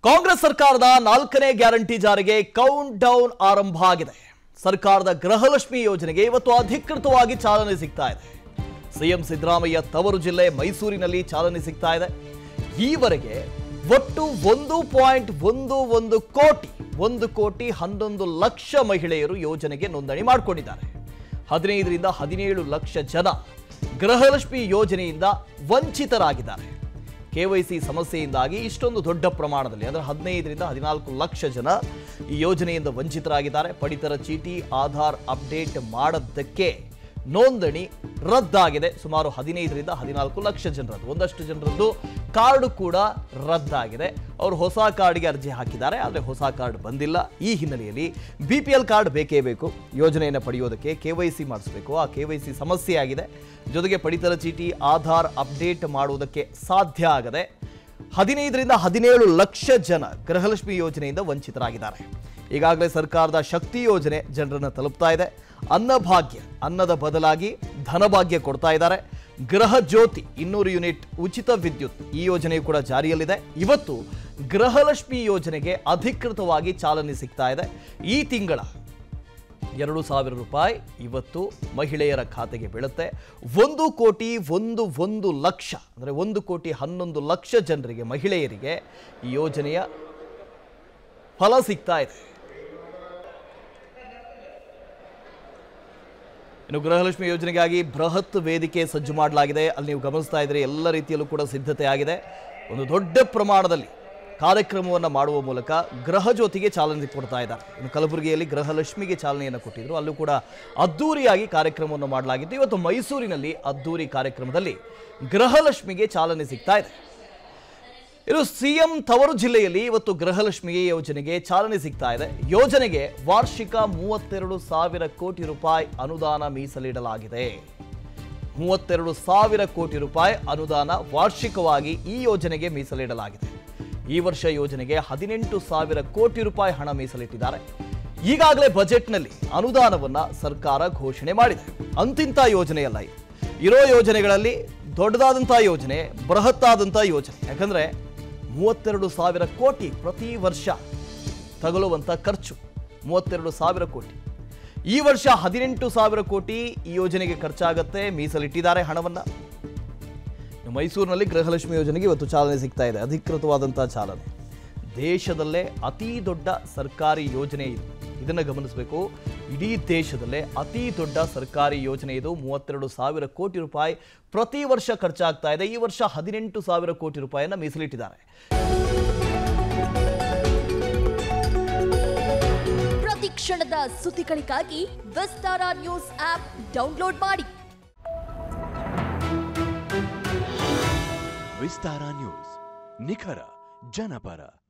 ಕಾಂಗ್ರೆಸ್ ಸರ್ಕಾರದ ನಾಲ್ಕನೇ ಗ್ಯಾರಂಟಿ ಜಾರಿಗೆ ಕೌಂಟ್ ಡೌನ್ ಆರಂಭ ಆಗಿದೆ ಸರ್ಕಾರದ ಗೃಹಲಕ್ಷ್ಮಿ ಯೋಜನೆಗೆ ಇವತ್ತು ಅಧಿಕೃತವಾಗಿ ಚಾಲನೆ ಸಿಗ್ತಾ ಇದೆ ಸಿಎಂ ಸಿದ್ದರಾಮಯ್ಯ ತವರು ಜಿಲ್ಲೆ ಮೈಸೂರಿನಲ್ಲಿ ಚಾಲನೆ ಸಿಗ್ತಾ ಇದೆ ಈವರೆಗೆ ಒಟ್ಟು ಒಂದು ಪಾಯಿಂಟ್ ಒಂದು ಒಂದು ಕೋಟಿ ಒಂದು ಕೋಟಿ ಹನ್ನೊಂದು ಲಕ್ಷ ಮಹಿಳೆಯರು ಯೋಜನೆಗೆ ನೋಂದಣಿ ಮಾಡಿಕೊಂಡಿದ್ದಾರೆ ಹದಿನೈದರಿಂದ ಹದಿನೇಳು ಲಕ್ಷ ಜನ ಗೃಹಲಕ್ಷ್ಮಿ ಯೋಜನೆಯಿಂದ ವಂಚಿತರಾಗಿದ್ದಾರೆ ಕೆವೈಸಿ ಸಮಸ್ಯೆಯಿಂದಾಗಿ ಇಷ್ಟೊಂದು ದೊಡ್ಡ ಪ್ರಮಾಣದಲ್ಲಿ ಅಂದರೆ ಹದಿನೈದರಿಂದ ಹದಿನಾಲ್ಕು ಲಕ್ಷ ಜನ ಈ ಯೋಜನೆಯಿಂದ ವಂಚಿತರಾಗಿದ್ದಾರೆ ಪಡಿತರ ಚೀಟಿ ಆಧಾರ್ ಅಪ್ಡೇಟ್ ಮಾಡದ್ದಕ್ಕೆ ನೋಂದಣಿ ರದ್ದಾಗಿದೆ ಸುಮಾರು ಹದಿನೈದರಿಂದ ಹದಿನಾಲ್ಕು ಲಕ್ಷ ಜನರದ್ದು ಒಂದಷ್ಟು ಜನರದ್ದು ಕಾರ್ಡು ಕೂಡ ರದ್ದಾಗಿದೆ ಅವರು ಹೊಸ ಕಾರ್ಡ್ಗೆ ಅರ್ಜಿ ಹಾಕಿದ್ದಾರೆ ಆದರೆ ಹೊಸ ಕಾರ್ಡ್ ಬಂದಿಲ್ಲ ಈ ಹಿನ್ನೆಲೆಯಲ್ಲಿ ಬಿ ಪಿ ಎಲ್ ಕಾರ್ಡ್ ಬೇಕೇ ಬೇಕು ಯೋಜನೆಯನ್ನು ಪಡೆಯೋದಕ್ಕೆ ಕೆ ವೈ ಸಿ ಮಾಡಿಸಬೇಕು ಆ ಕೆ ವೈ ಸಿ ಸಮಸ್ಯೆ ಆಗಿದೆ ಜೊತೆಗೆ ಪಡಿತರ ಚೀಟಿ ಆಧಾರ್ ಅಪ್ಡೇಟ್ ಮಾಡುವುದಕ್ಕೆ ಸಾಧ್ಯ ಆಗದೆ ಹದಿನೈದರಿಂದ ಹದಿನೇಳು ಲಕ್ಷ ಜನ ಗೃಹಲಕ್ಷ್ಮಿ ಯೋಜನೆಯಿಂದ ವಂಚಿತರಾಗಿದ್ದಾರೆ ಈಗಾಗಲೇ ಸರ್ಕಾರದ ಶಕ್ತಿ ಯೋಜನೆ ಜನರನ್ನು ತಲುಪ್ತಾ ಇದೆ ಅನ್ನಭಾಗ್ಯ ಅನ್ನದ ಬದಲಾಗಿ ಧನಭಾಗ್ಯ ಕೊಡ್ತಾ ಇದ್ದಾರೆ ಗೃಹ ಜ್ಯೋತಿ ಇನ್ನೂರು ಯೂನಿಟ್ ಉಚಿತ ವಿದ್ಯುತ್ ಈ ಯೋಜನೆಯು ಕೂಡ ಜಾರಿಯಲ್ಲಿದೆ ಇವತ್ತು ಗೃಹಲಕ್ಷ್ಮಿ ಯೋಜನೆಗೆ ಅಧಿಕೃತವಾಗಿ ಚಾಲನೆ ಸಿಗ್ತಾ ಇದೆ ಈ ತಿಂಗಳ ಎರಡು ಸಾವಿರ ರೂಪಾಯಿ ಇವತ್ತು ಮಹಿಳೆಯರ ಖಾತೆಗೆ ಬೀಳುತ್ತೆ ಒಂದು ಕೋಟಿ ಒಂದು ಒಂದು ಲಕ್ಷ ಅಂದರೆ ಒಂದು ಕೋಟಿ ಹನ್ನೊಂದು ಲಕ್ಷ ಜನರಿಗೆ ಮಹಿಳೆಯರಿಗೆ ಈ ಯೋಜನೆಯ ಫಲ ಸಿಗ್ತಾ ಇದೆ ಇನ್ನು ಗೃಹಲಕ್ಷ್ಮಿ ಯೋಜನೆಗಾಗಿ ಬೃಹತ್ ವೇದಿಕೆ ಸಜ್ಜು ಮಾಡಲಾಗಿದೆ ಅಲ್ಲಿ ನೀವು ಗಮನಿಸ್ತಾ ಇದ್ರೆ ಎಲ್ಲ ರೀತಿಯಲ್ಲೂ ಕೂಡ ಸಿದ್ಧತೆ ಆಗಿದೆ ಒಂದು ದೊಡ್ಡ ಪ್ರಮಾಣದಲ್ಲಿ ಕಾರ್ಯಕ್ರಮವನ್ನು ಮಾಡುವ ಮೂಲಕ ಗೃಹ ಜ್ಯೋತಿಗೆ ಚಾಲನೆ ಕೊಡ್ತಾ ಇದ್ದಾರೆ ಇನ್ನು ಕಲಬುರಗಿಯಲ್ಲಿ ಗೃಹಲಕ್ಷ್ಮಿಗೆ ಚಾಲನೆಯನ್ನು ಕೊಟ್ಟಿದ್ರು ಅಲ್ಲೂ ಕೂಡ ಅದ್ದೂರಿಯಾಗಿ ಕಾರ್ಯಕ್ರಮವನ್ನು ಮಾಡಲಾಗಿತ್ತು ಇವತ್ತು ಮೈಸೂರಿನಲ್ಲಿ ಅದ್ದೂರಿ ಕಾರ್ಯಕ್ರಮದಲ್ಲಿ ಗೃಹಲಕ್ಷ್ಮಿಗೆ ಚಾಲನೆ ಸಿಗ್ತಾ ಇದೆ ಇನ್ನು ಸಿಎಂ ತವರು ಜಿಲ್ಲೆಯಲ್ಲಿ ಇವತ್ತು ಗೃಹಲಕ್ಷ್ಮಿ ಯೋಜನೆಗೆ ಚಾಲನೆ ಸಿಗ್ತಾ ಇದೆ ಯೋಜನೆಗೆ ವಾರ್ಷಿಕ ಮೂವತ್ತೆರಡು ಸಾವಿರ ಕೋಟಿ ರೂಪಾಯಿ ಅನುದಾನ ಮೀಸಲಿಡಲಾಗಿದೆ ಮೂವತ್ತೆರಡು ಸಾವಿರ ಕೋಟಿ ರೂಪಾಯಿ ಅನುದಾನ ವಾರ್ಷಿಕವಾಗಿ ಈ ಯೋಜನೆಗೆ ಮೀಸಲಿಡಲಾಗಿದೆ ಈ ವರ್ಷ ಯೋಜನೆಗೆ ಹದಿನೆಂಟು ಸಾವಿರ ಕೋಟಿ ರೂಪಾಯಿ ಹಣ ಮೀಸಲಿಟ್ಟಿದ್ದಾರೆ ಈಗಾಗಲೇ ಬಜೆಟ್ನಲ್ಲಿ ಅನುದಾನವನ್ನ ಸರ್ಕಾರ ಘೋಷಣೆ ಮಾಡಿದೆ ಅಂತಿಂತ ಯೋಜನೆಯಲ್ಲ ಇದು ಇರೋ ಯೋಜನೆಗಳಲ್ಲಿ ದೊಡ್ಡದಾದಂಥ ಯೋಜನೆ ಬೃಹತ್ತಾದಂಥ ಯೋಜನೆ ಯಾಕಂದ್ರೆ ಮೂವತ್ತೆರಡು ಸಾವಿರ ಕೋಟಿ ಪ್ರತಿ ವರ್ಷ ತಗಲುವಂಥ ಖರ್ಚು ಮೂವತ್ತೆರಡು ಸಾವಿರ ಕೋಟಿ ಈ ವರ್ಷ ಹದಿನೆಂಟು ಸಾವಿರ ಕೋಟಿ ಈ ಯೋಜನೆಗೆ ಖರ್ಚಾಗತ್ತೆ ಮೀಸಲಿಟ್ಟಿದ್ದಾರೆ ಹಣವನ್ನ ಇನ್ನು ಮೈಸೂರಿನಲ್ಲಿ ಗೃಹಲಕ್ಷ್ಮಿ ಯೋಜನೆಗೆ ಇವತ್ತು ಚಾಲನೆ ಸಿಗ್ತಾ ಇದೆ ಅಧಿಕೃತವಾದಂಥ ಚಾಲನೆ ದೇಶದಲ್ಲೇ ಅತಿ ದೊಡ್ಡ ಸರ್ಕಾರಿ ಯೋಜನೆ ಇದು ಇದನ್ನು ಗಮನಿಸಬೇಕು ಇಡೀ ದೇಶದಲ್ಲೇ ಅತಿ ದೊಡ್ಡ ಸರ್ಕಾರಿ ಯೋಜನೆ ಇದು ಮೂವತ್ತೆರಡು ಸಾವಿರ ಕೋಟಿ ರೂಪಾಯಿ ಪ್ರತಿ ವರ್ಷ ಖರ್ಚಾಗ್ತಾ ಇದೆ ಈ ವರ್ಷ ಹದಿನೆಂಟು ಸಾವಿರ ಕೋಟಿ ರೂಪಾಯಿಯನ್ನ ಮೀಸಲಿಟ್ಟಿದ್ದಾರೆ ಪ್ರತಿ ಕ್ಷಣದ ಸುದ್ದಿಗಳಿಗಾಗಿ ವಿಸ್ತಾರ ನ್ಯೂಸ್ ಆಪ್ ಡೌನ್ಲೋಡ್ ಮಾಡಿ ವಿಸ್ತಾರ ನ್ಯೂಸ್ ನಿಖರ ಜನಪರ